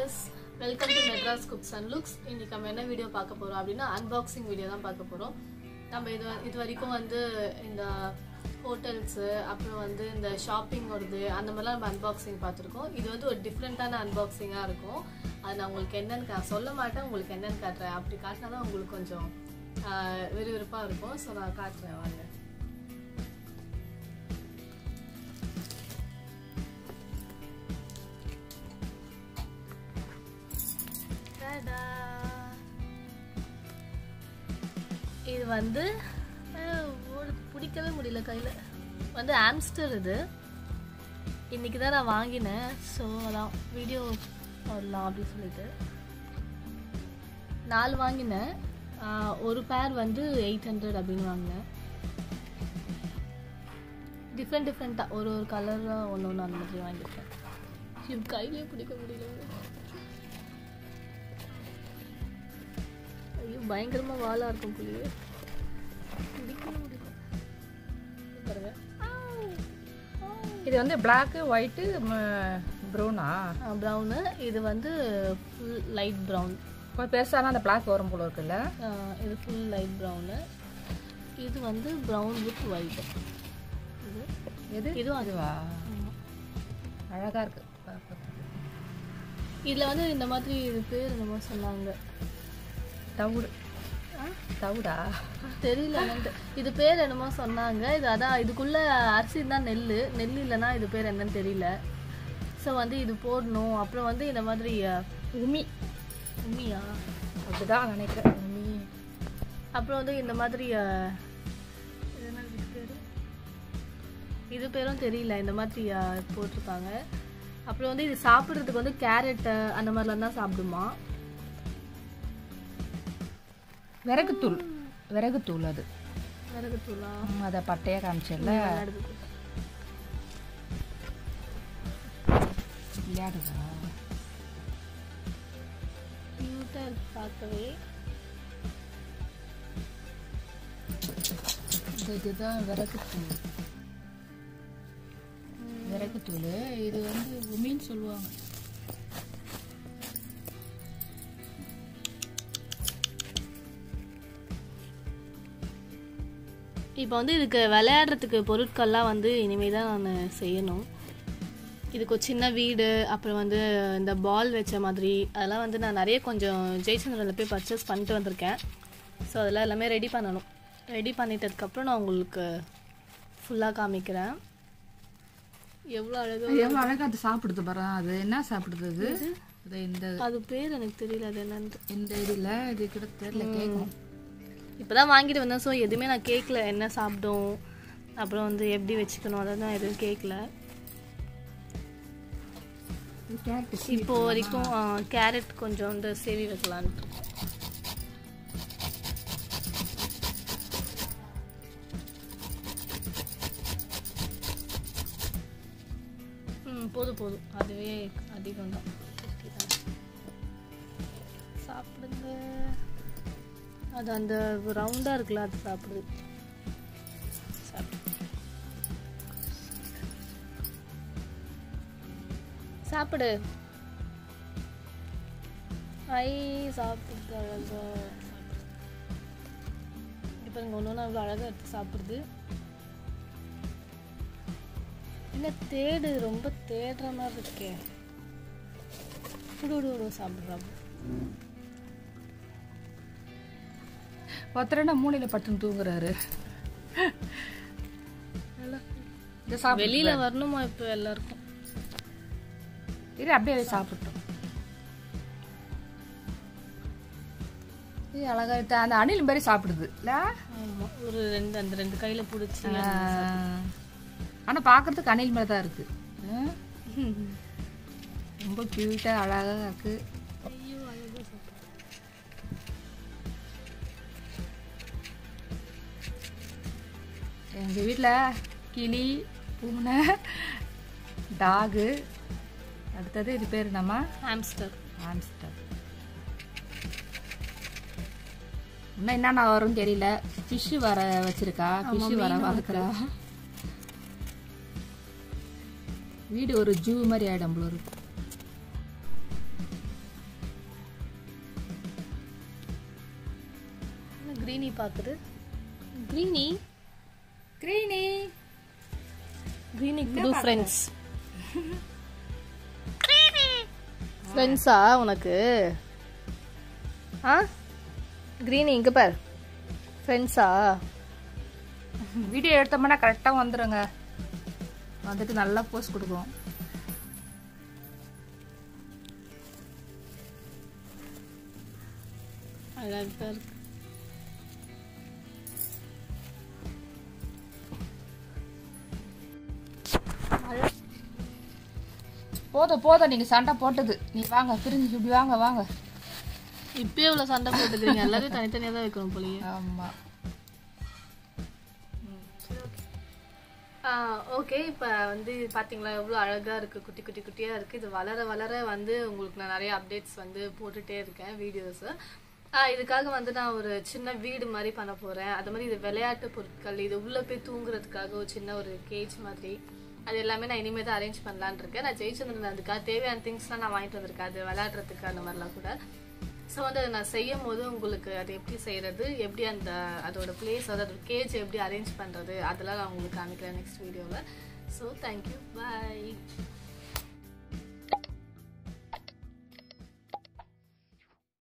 Viewers welcome to Madras cooks and looks இன்னைக்கு நம்ம என்ன வீடியோ பார்க்க போறோம் அப்படின்னா அன்பாக்சிங் வீடியோ தான் பார்க்க போறோம் நம்ம இது வ- இது வரைக்கும் வந்து இந்த ஹோட்டல்ஸு அப்புறம் வந்து இந்த ஷாப்பிங் வருது அந்த மாதிரிலாம் நம்ம அன்பாக்சிங் பார்த்துருக்கோம் இது வந்து ஒரு டிஃப்ரெண்ட்டான அன்பாக்சிங்காக இருக்கும் அது நான் உங்களுக்கு என்னன்னு கா சொல்ல மாட்டேன் உங்களுக்கு என்னன்னு காட்டுறேன் அப்படி காட்டினா தான் உங்களுக்கு கொஞ்சம் விறுவிறுப்பாக இருக்கும் ஸோ நான் காட்டுறேன் வாங்க Ta-da! இது வந்து அஹ், ஓடு- பிடிக்கவே முடியல கையில் வந்து ஆம்ஸ்டர் இது இன்னைக்கு தான் நான் வாங்கினேன் ஸோ அதான் வீடியோ போடலாம் அப்படின்னு சொல்லிட்டு நாலு வாங்கினேன் ஆஹ், ஒரு பேர் வந்து எயிட் ஹண்ட்ரட் அப்படின்னு வாங்கினேன் டிஃப்ரெண்ட் டிஃப்ரெண்ட்டாக ஒரு ஒரு கலராக ஒன்று ஒன்று அந்த மாதிரி வாங்கியிருக்கேன் இது கையிலே பிடிக்க முடியல ஐயோ பயங்கரமா வாலா இருக்கும் புளியே பிடிக்கவே முடியல பாருங்க இது வந்து பிளாக்கு ஒயிட்டு ப்ரௌனா ப்ரௌனு இது வந்து ஃபுல் லைட் ப்ரௌன் கொஞ்சம் பெருசானா அந்த பிளாக் வரும் போல இருக்குல்ல இது ஃபுல் லைட் ப்ரௌனு இது வந்து ப்ரௌன் வித் ஒயிட் இது எது இதுவும் அதுவா ஆமா. அழகா இருக்கு பார்க்கறதுக்கு. இதுல வந்து இந்த மாதிரி இது பேர் என்னமோ சொன்னாங்க தவிடு தவிடா தெரியல என்னன்ட்டு இது பேர் என்னமோ சொன்னாங்க இது அதான் இதுக்குள்ள அரிசி தான் நெல் நெல் இல்லைன்னா இது பேர் என்னன்னு தெரியல ஸோ வந்து இது போடணும் அப்புறம் வந்து இந்த மாதிரி அஹ், உமி உண்மையா அப்படிதான் நினைக்கிறேன் உமி அப்புறம் வந்து இந்த மாதிரி அஹ், இது என்ன இது பேரு? இது பேரும் தெரியல இந்த மாதிரி அஹ், போட்டிருக்காங்க அப்புறம் வந்து இது சாப்பிட்றதுக்கு வந்து கேரட் அந்த மாதிரிலாம் தான் சாப்பிடுமா விறகுத்தூள் விறகுத்தூள் அது மிளகுத்தூளா ம், அதை பட்டையாக காமிச்சல விளையாடுறதுக்கு விளையாடுதா க்யூட்டாக இருக்கு பார்க்கவே இது இதுதான் விறகுத்தூள் விறகுத்தூள் இது வந்து உமின்னு சொல்லுவாங்க இப்போ வந்து இதுக்கு விளையாடுறதுக்கு பொருட்கள்லாம் வந்து இனிமேல் தான் நான் செய்யணும் இதுக்கு ஒரு சின்ன வீடு அப்புறம் வந்து இந்த பால் வச்ச மாதிரி அதெல்லாம் வந்து நான் நிறைய கொஞ்சம் ஜெய்சந்திரனில் போய் பர்ச்சேஸ் பண்ணிட்டு வந்திருக்கேன் ஸோ அதெல்லாம் எல்லாமே ரெடி பண்ணணும் ரெடி பண்ணிட்டதுக்கப்புறம் நான் உங்களுக்கு ஃபுல்லாக காமிக்கிறேன் எவ்வளோ அழகாக எவ்வளோ அழகா அது சாப்பிடுது பாரு அது என்ன சாப்பிடுது அது இது இந்த அது பேர் எனக்கு தெரியல அது என்னன்ட்டு இந்த இதுல இது கூட தெரியல கேட்கணும் இப்போ தான் வாங்கிட்டு வந்தேன் ஸோ எதுவுமே நான் கேட்கல என்ன சாப்பிடும் அப்புறம் வந்து எப்படி வச்சுக்கணும் அதை நான் எதுவும் கேட்கல இப்போ வரைக்கும் கேரட் கொஞ்சம் வந்து சேவி வைக்கலான்ட்டு ம் போதும் போதும் அதுவே அதிகம் தான் சாப்பிடுங்க அது அந்த ரவுண்டாக இருக்குல்ல அது சாப்பிடுது சாப்பிடு சாப்பிடு ஐ சாப்பிடுது அழகா இப்போ இங்கே ஒன்று ஒன்று அவ்வளோ அழகாக எடுத்து சாப்பிடுது என்ன தேடு ரொம்ப தேடுற மாதிரி இருக்கே விடு விடு விடு சாப்பிட்றாங்க ஒருத்தரண்டா மூலையில பட்டுன்னு தூங்குறாரு இந்த சாப்பிடு வெளியில வரணுமா இப்போ எல்லாருக்கும் இரு அப்படியே சாப்பிட்டோம் இது அழகா இருக்கு. அந்த அணில் மாதிரி சாப்பிடுது இல்ல ஆமா ஒரு ரெண்டு அந்த ரெண்டு கையில பிடிச்சி ஆஹ். ஆனா பாக்குறதுக்கு அணில் மாதிரி தான் இருக்கு ஆஹ். ரொம்ப கியூட்டா அழகா இருக்கு ஐயோ அழகா சாப்பிடுது. எங்க வீட்ல கிளி பூனை டாகு அடுத்தது இது பேர் நம்ம ஹாம்ஸ்டர் ஆம்ஸ்டர் இன்னும் என்னென்ன வரும்னு தெரியல ஃபிஷ் வர வச்சிருக்கா ஃபிஷ் வர வளர்க்குறா வீடு ஒரு ஜூ மாதிரி ஆயிடும் போல இருக்கு க்ரீனி பார்க்குது க்ரீனி கிரீனி க்ரீனி புது ஃப்ரெண்ட்ஸ் ஃப்ரெண்ட்ஸா உனக்கு ஆ க்ரீனி இங்கே பார் ஃப்ரெண்ட்ஸா வீடியோ எடுத்தோம்னா கரெக்டாக வந்துடுங்க வந்துட்டு நல்லா போஸ்ட் கொடுக்கும் அழகா இருக்கு போதும் போதும் நீங்கள் சண்டை போட்டது நீ வாங்க பிரிஞ்சு இப்படி வாங்க வாங்க இப்பயே இவ்வளோ சண்டை போட்டுக்கிறீங்க எல்லாரையும் தனித்தனியாக தான் வைக்கணும் போலயே ஆமாம் ஓகே இப்போ வந்து பார்த்தீங்களா எவ்வளோ அழகாக இருக்குது குட்டி குட்டி குட்டியாக இருக்குது இது வளர வளர வந்து உங்களுக்கு நான் நிறைய அப்டேட்ஸ் வந்து போட்டுகிட்டே இருக்கேன் வீடியோஸு இதுக்காக வந்து நான் ஒரு சின்ன வீடு மாதிரி பண்ண போகிறேன் அது மாதிரி இது விளையாட்டு பொருட்கள் இது உள்ளே போய் தூங்குறதுக்காக ஒரு சின்ன ஒரு கேஜ் மாதிரி அது எல்லாமே நான் இனிமேல் தான் அரேஞ்ச் பண்ணலான்னு இருக்கேன் நான் ஜெயிச்சிருந்தேன் அதுக்காக தேவையான திங்ஸ்லாம் நான் வாங்கிட்டு வந்திருக்கேன் அது விளையாடுறதுக்கு அந்த மாதிரிலாம் கூட ஸோ வந்து அதை நான் செய்யும் போது உங்களுக்கு அது எப்படி செய்கிறது எப்படி அந்த அதோட பிளேஸ் அதாவது கேஜ் எப்படி அரேஞ்ச் பண்ணுறது அதெல்லாம் நான் உங்களுக்கு காமிக்கிறேன் நெக்ஸ்ட் வீடியோவில் ஸோ தேங்க்யூ பாய்